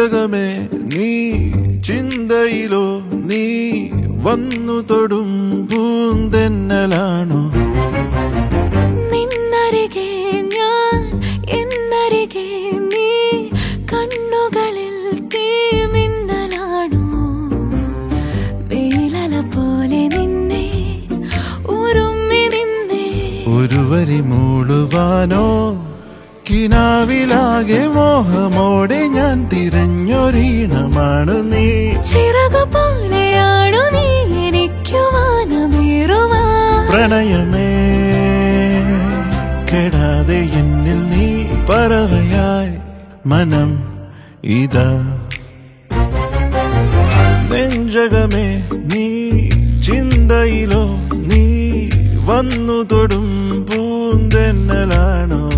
നെഞ്ചകമേ നീ ചിന്തയിലോ നീ വന്നു തൊടും പൂന്തെന്നലാണോ നിന്നരികെ ഞാൻ എന്നരികെ നീ കണ്ണുകളിൽ തീമിന്നലാണോ വേലല പോലെ നിന്നെ ഉറുമ്മി നിന്നേ ഒരു വരി മൂളുവാനോ കിനാവിലാകെ മോഹമോടെ ഞാൻ തിരഞ്ഞൊരീണമാണ് നീ ചിറകു പോലെയാണു നീ എനിക്കു വാനമേറുവാ പ്രണയമേ കെടാതെ എന്നിൽ നീ പറവയായി മനം ഇതാ നെഞ്ചകമേ നീ ചിന്തയിലോ നീ വന്നു തൊടും പൂന്തെന്നലാണോ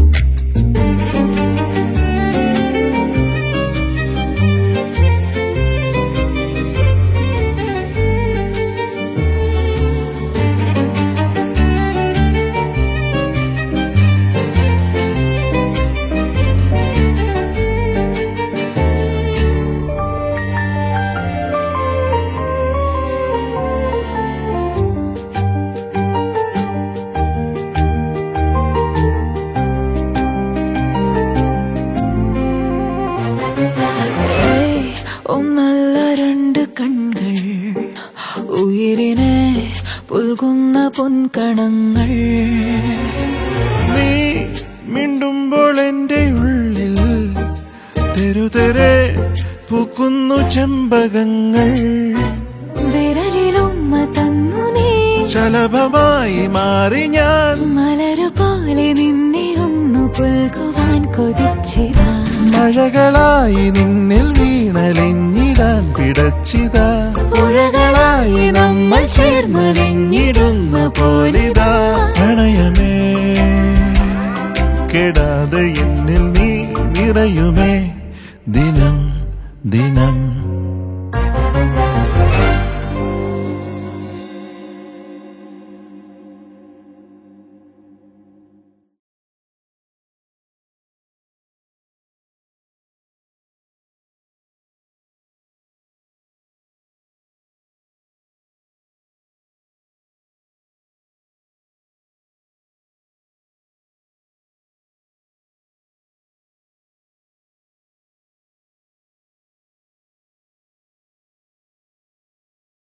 ഏയ്, ഒന്നല്ല രണ്ട് കൺകൾ ഉയിരിനെ പുൽകുന്ന പൊൻകണങ്ങൾ നീ മിണ്ടുമ്പോൾ എന്റെ ഉള്ളിൽ തെരുതെരെ പൂക്കുന്നു ചെമ്പകങ്ങൾ വിരലിലുമ്മ തന്നു നീ ശലഭമായി മാറി ഞാൻ മലരു പോലെ നിന്നെ ഒന്നു പുൽകുവാൻ കൊതിച്ചിതാ മഴകളായി നിന്നിൽ വീണലിഞ്ഞിടാൻ പിടച്ചിതാ പുഴകളായി നമ്മൾ ചേർന്നലിഞ്ഞിടുന്ന പോലിതാ പ്രണയമേ കെടാതെ എന്നിൽ നീ നിറയുമേ ദിനം ദിനം